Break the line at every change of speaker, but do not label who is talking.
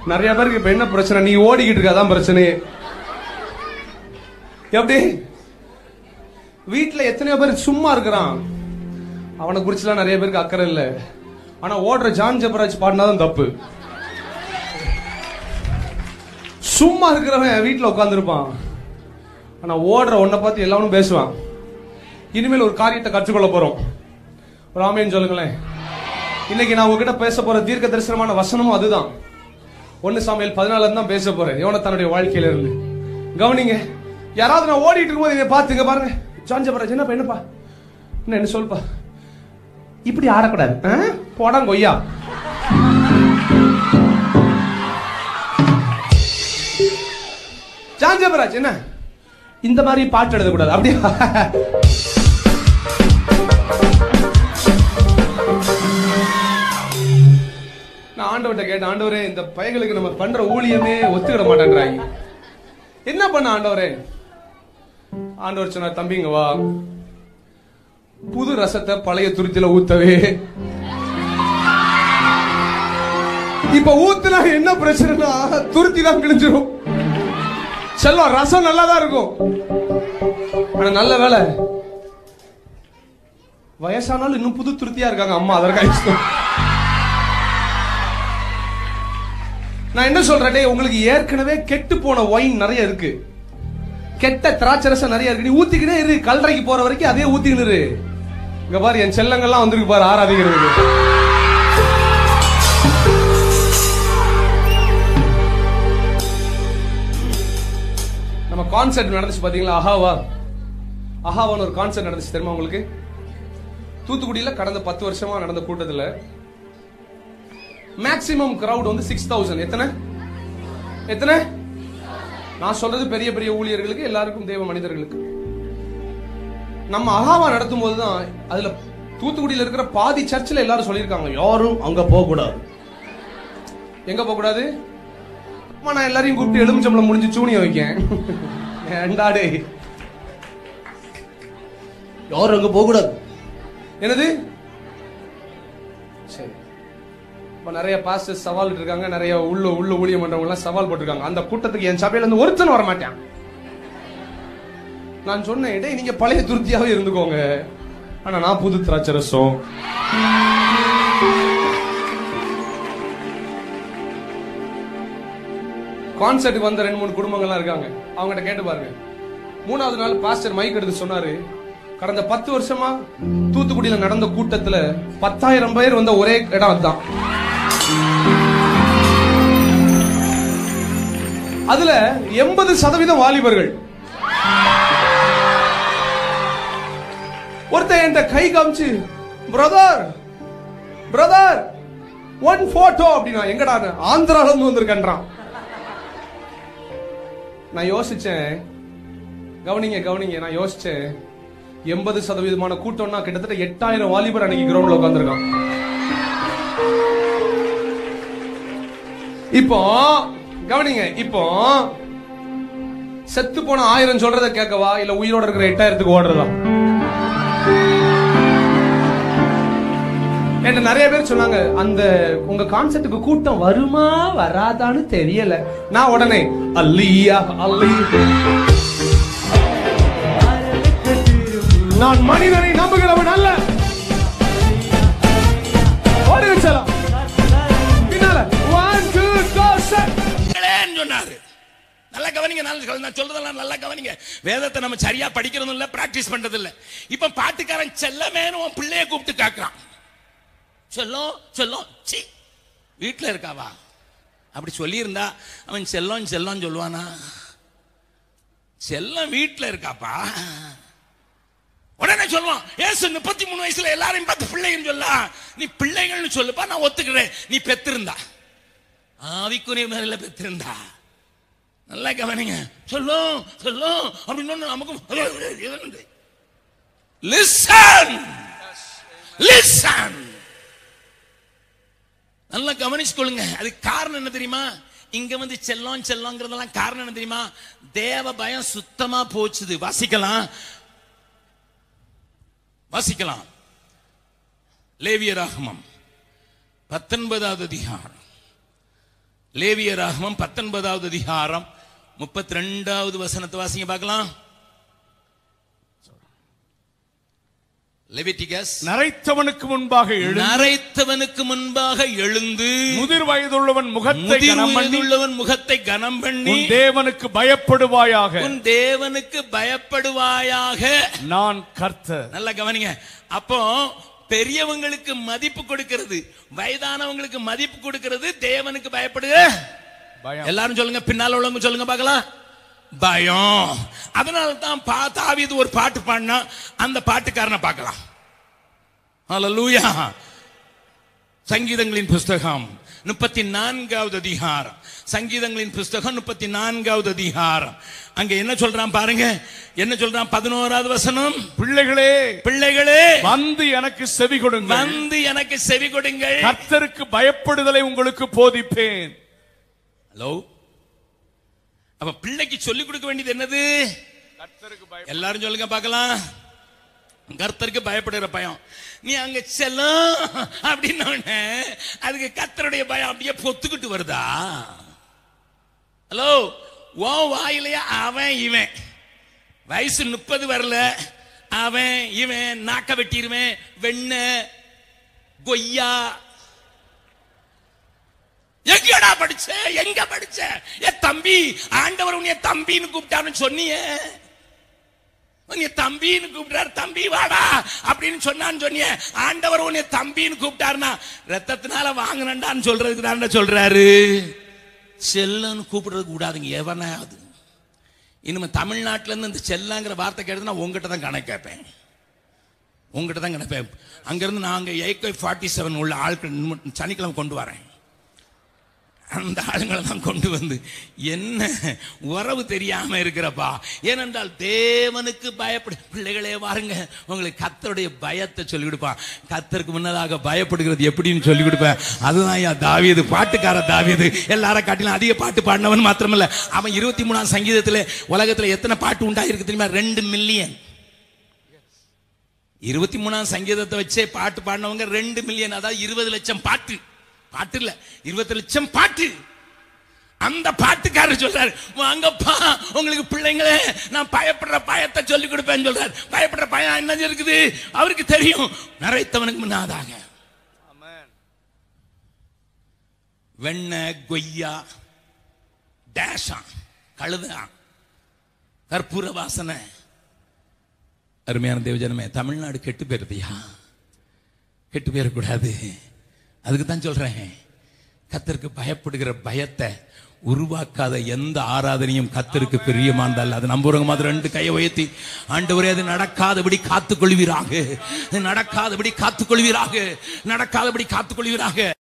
நிறைய பேருக்கு இப்ப என்ன பிரச்சனை நீ ஓடிக்கிட்டு இருக்க அதான் பிரச்சனையே எப்படி வீட்டுல எத்தனையோ பேர் சும்மா இருக்கிறான் அவனை குறிச்சுலாம் நிறைய பேருக்கு அக்கறை இல்ல ஆனா ஓடுற ஜான் ஜபராஜ் பாடினாதான் தப்பு சும்மா இருக்கிறவன் வீட்டுல உட்காந்துருப்பான் ஆனா ஓடுற உன்னை பார்த்து எல்லாரும் பேசுவான் இனிமேல் ஒரு காரியத்தை கற்றுக்கொள்ள போறோம் ஒரு ஆமேன்னு சொல்லுங்களேன் இன்னைக்கு நான் உங்ககிட்ட பேச போற தீர்க்க தரிசனமான வசனமும் அதுதான் ஒன்னு சாமியல் பதினால தான் பேச போறேன் யோன தன்னுடைய வாழ்க்கையில இருந்து கவனிங்க யாராவது நான் ஓடிட்டு இருக்கும்போது இதை பார்த்துங்க பாருங்க ஜான் ஜபராஜ் என்னப்பா என்னப்பா என்ன என்ன சொல்லுப்பா இப்படி ஆடக்கூடாது ஆ? போடா கொய்யா ஜான் ஜபராஜ் என்ன இந்த மாதிரி பாட்டு எழுதக்கூடாது அப்படியா நான் ஆண்டவர்கிட்ட கேட்டேன் ஆண்டவரே இந்த பயங்களுக்கு நம்ம பண்ற ஊழியமே ஒத்துக்கிட மாட்டேன்றாங்க என்ன பண்ண ஆண்டவரே ஆண்டவர் சொன்னார் தம்பிங்க வா புது ரசத்தை பழைய துருத்தில ஊத்தவே இப்ப ஊத்துனா என்ன பிரச்சனைனா துருத்தி தான் கிழிஞ்சிரும் செல்லம் ரசம் நல்லா தான் இருக்கும் ஆனா நல்ல வேலை வயசானாலும் இன்னும் புது துருத்தியா இருக்காங்க அம்மா அதற்காக நான் என்ன சொல்றேன் டேய், உங்களுக்கு ஏற்கனவே கெட்டு போன ஒயின் நிறைய இருக்கு கெட்ட திராட்சை ரசம் நிறைய இருக்கு நீ ஊத்திக்கினே இரு கல்லறைக்கு போற வரைக்கும் அதே ஊத்திக்கின்னு இரு இங்க பாரு என் செல்லங்கள்லாம் வந்திருக்கு பாரு ஆராதிக்கிறதுக்கு நம்ம கான்சர்ட் நடந்துச்சு பாத்தீங்களா அஹாவா அஹாவான்னு ஒரு கான்சர்ட் நடந்துச்சு தெரியுமா உங்களுக்கு தூத்துக்குடியில கடந்த பத்து வருஷமா நடந்த கூட்டத்துல மேக்ஸிமம் கிரவுட் வந்து சிக்ஸ் தௌசண்ட் எத்தனை எத்தனை நான் சொல்றது பெரிய பெரிய ஊழியர்களுக்கு எல்லாருக்கும் தேவ மனிதர்களுக்கு நம்ம அகாவா நடத்தும் போதுதான் அதுல தூத்துக்குடியில இருக்கிற பாதி சர்ச்சில் எல்லாரும் சொல்லியிருக்காங்க யாரும் அங்க போக கூடாது எங்க போக கூடாது அம்மா, நான் எல்லாரையும் கூப்பிட்டு எலுமிச்சம்பளம் முடிஞ்சு சூனிய வைக்கேன் ஏண்டாடே யாரும் அங்க போக கூடாது என்னது சரி இப்ப நிறைய பாஸ்டர்ஸ் சவால் இருக்காங்க நிறைய உள்ள உள்ள ஊழியம் பண்றவங்க எல்லாம் சவால் போட்டிருக்காங்க அந்த கூட்டத்துக்கு என் சபையில இருந்து ஒருத்தன் வர மாட்டான் நான் சொன்னேன் டேய் நீங்க பழைய துருத்தியாவே இருந்துக்கோங்க ஆனா நான் புது திராட்சை ரசம் கான்சர்ட்டுக்கு வந்த ரெண்டு மூணு குடும்பங்கள்லாம் இருக்காங்க அவங்ககிட்ட கேட்டு பாருங்க மூணாவது நாள் பாஸ்டர் மைக் எடுத்து சொன்னாரு கடந்த பத்து வருஷமா தூத்துக்குடியில நடந்த கூட்டத்துல பத்தாயிரம் பேர் வந்த ஒரே இடம் அதுதான் அதுல எண்பது சதவீதம் வாலிபர்கள் ஒருத்தன் என்கிட்ட கை காமிச்சு பிரதர் பிரதர் ஒன் போட்டோ அப்படின்னா எங்கடா ஆந்திரால இருந்து வந்திருக்கேன்றான் நான் யோசிச்சேன் கவனிங்க கவனிங்க நான் யோசிச்சேன் எண்பது சதவீதமான கூட்டம்னா கிட்டத்தட்ட எட்டாயிரம் வாலிபர் அன்னைக்கு கிரவுண்ட்ல உட்காந்துருக்கான் இப்போ கவனிங்க இப்போ செத்து போன ஆயிரம் சொல்றத கேட்கவா இல்ல உயிரோட இருக்கிற எட்டாயிரத்துக்கு ஓடுறதா என்கிட்ட நிறைய பேர் சொன்னாங்க அந்த உங்க கான்செப்டுக்கு கூட்டம் வருமா வராதான்னு தெரியல நான் உடனே அல்லியா அல்லி நான் மனிதனை நம்புகிறவன் அல்ல ஓடி வச்சலாம் பின்னால ஒன் டூ கோ செட்
கேளுன்னு சொன்னாரு நல்லா கவனிங்க நல்லா நான் சொல்றதெல்லாம் நல்லா கவனிங்க வேதத்தை நம்ம சரியா படிக்கிறதும் இல்ல பிராக்டிஸ் பண்றது இல்ல இப்ப பாட்டுக்காரன் செல்லமேனு உன் பிள்ளைய கூப்பிட்டு கேட்கறான் செல்லம் செல்லம் சி வீட்டுல இருக்காவா அப்படி சொல்லியிருந்தா அவன் செல்லம் செல்லம் சொல்லுவானா செல்லம் வீட்டுல இருக்காப்பா உடனே சொல்லுவான் ஏசு முப்பத்தி மூணு வயசுல எல்லாரையும் பார்த்து பிள்ளைங்கன்னு சொல்ல நீ பிள்ளைங்கள்னு சொல்லுப்பா நான் ஒத்துக்கிறேன் நீ பெத்திருந்தா ஆவிக்குரிய மேல பெற்றிருந்தா நல்லா கவனிங்க சொல்லும் சொல்லும் அப்படின்னு நமக்கும் லிசன் லிசன் நல்லா கவனிச்சுக்கொள்ளுங்க அது காரணம் என்ன தெரியுமா இங்க வந்து செல்லம் செல்லங்கிறதெல்லாம் காரணம் என்ன தெரியுமா தேவ பயம் சுத்தமா போச்சுது வாசிக்கலாம் வாசிக்கலாம் லேவியராகமம் பத்தொன்பதாவது அதிகாரம் லேவியராகமம் பத்தொன்பதாவது அதிகாரம் முப்பத்தி ரெண்டாவது வசனத்தை வாசிங்க பார்க்கலாம் லெவிட்டிகஸ்
நரைத்தவனுக்கு முன்பாக எழு
நரைத்தவனுக்கு முன்பாக எழுந்து
முதிர் வயதுள்ளவன் முகத்தை
முதிர்
கனம் பண்ணி
வயதுள்ளவன் முகத்தை கனம் பண்ணி
உன் தேவனுக்கு பயப்படுவாயாக
உன் தேவனுக்கு பயப்படுவாயாக
நான் கர்த்தர்
நல்லா கவனிங்க அப்போ பெரியவங்களுக்கு மதிப்பு கொடுக்கிறது வயதானவங்களுக்கு மதிப்பு கொடுக்கிறது தேவனுக்கு பயப்படுக
பயம்
எல்லாரும் சொல்லுங்க பின்னால உள்ளவங்க சொல்லுங்க பார்க்கலாம் பயம் அதனால தான் பா தாவீது ஒரு பாட்டு பாடினா அந்த பாட்டுக்காரனை பார்க்கலாம் ஹalleluya சங்கீதங்களின் புஸ்தகம் முப்பத்தி நான்காவது அதிகாரம் சங்கீதங்களின் புஸ்தகம் முப்பத்தி நான்காவது அதிகாரம் அங்க என்ன சொல்றான் பாருங்க என்ன சொல்றான் பதினோராவது வசனம்
பிள்ளைகளே
பிள்ளைகளே
வந்து எனக்கு செவி கொடுங்கள்
வந்து எனக்கு செவி கொடுங்கள்
கர்த்தருக்கு பயப்படுதலை உங்களுக்கு போதிப்பேன்
ஹலோ அப்ப பிள்ளைக்கு சொல்லிக் கொடுக்க வேண்டியது என்னது
கர்த்தருக்கு
எல்லாரும் சொல்லுங்க பார்க்கலாம் கர்த்தருக்கு பயப்படுகிற பயம் நீ அங்க செல்லம் அப்படின்ன உடனே அதுக்கு கர்த்தருடைய பயம் அப்படியே பொத்துக்கிட்டு வருதா ஹலோ ஓ வாயிலையா அவன் இவன் வயசு முப்பது வரல அவன் இவன் நாக்க வெட்டிடுவேன் வெண்ண கொய்யா எங்கடா படிச்ச எங்க படிச்ச ஏ தம்பி ஆண்டவர் உன்னைய தம்பின்னு கூப்பிட்டான்னு சொன்னியே உன்னைய தம்பின்னு கூப்பிட்டாரு தம்பி வாடா அப்படின்னு சொன்னான்னு சொன்னியே ஆண்டவர் உன்னைய தம்பின்னு கூப்பிட்டாருன்னா ரத்தத்தினால வாங்கினண்டான்னு சொல்றதுக்கு தான் சொல்றாரு செல்லன்னு கூப்பிடுறது கூடாதுங்க எவனாவது இனிமே தமிழ்நாட்டுல இருந்து இந்த செல்லங்கிற வார்த்தை கேட்டதுன்னா உங்ககிட்ட தான் கணக்கு கேட்பேன் உங்ககிட்ட தான் கணப்பேன் அங்கிருந்து நாங்க ஏகே ஃபார்ட்டி செவன் உள்ள ஆட்கள் இன்னும் சனிக்கிழமை கொண்டு வரேன் அந்த ஆளுங்களை தான் கொண்டு வந்து என்ன உறவு தெரியாம இருக்கிறப்பா ஏனென்றால் தேவனுக்கு பயப்படு பிள்ளைகளே வாருங்க உங்களுக்கு கத்தருடைய பயத்தை சொல்லிக் கொடுப்பான் கத்தருக்கு முன்னதாக பயப்படுகிறது எப்படின்னு சொல்லிக் கொடுப்பேன் அதுதான் யா தாவியது பாட்டுக்கார தாவியது எல்லாரும் காட்டிலும் அதிக பாட்டு பாடினவன் மாத்திரமல்ல அவன் இருபத்தி மூணாம் சங்கீதத்துல உலகத்துல எத்தனை பாட்டு உண்டாயிருக்கு தெரியுமா ரெண்டு மில்லியன் இருபத்தி மூணாம் சங்கீதத்தை வச்சே பாட்டு பாடினவங்க ரெண்டு மில்லியன் அதாவது இருபது லட்சம் பாட்டு பாட்டு இல்ல இருபது லட்சம் பாட்டு அந்த பாட்டுக்காரர் சொல்றாரு வாங்கப்பா உங்களுக்கு பிள்ளைங்களே நான் பயப்படுற பயத்தை சொல்லி கொடுப்பேன்னு சொல்றாரு பயப்படுற பயம் என்ன இருக்குது அவருக்கு தெரியும் நிறைத்தவனுக்கு முன்னாதாக வெண்ண கொய்யா டேஷா கழுதா கற்பூர வாசனை அருமையான தேவஜனமே தமிழ்நாடு கெட்டு போயிருதியா கெட்டு போயிடக்கூடாது அதுக்கு தான் சொல்றேன் கத்தருக்கு பயப்படுகிற பயத்தை உருவாக்காத எந்த ஆராதனையும் கத்தருக்கு பிரியமானதல்ல அது நம்புறவங்க மாதிரி ரெண்டு கையை உயர்த்தி ஆண்டவரே அது நடக்காதபடி காத்துக்கொள்வீராக அது நடக்காதபடி காத்துக்கொள்வீராக நடக்காதபடி காத்துக்கொள்வீராக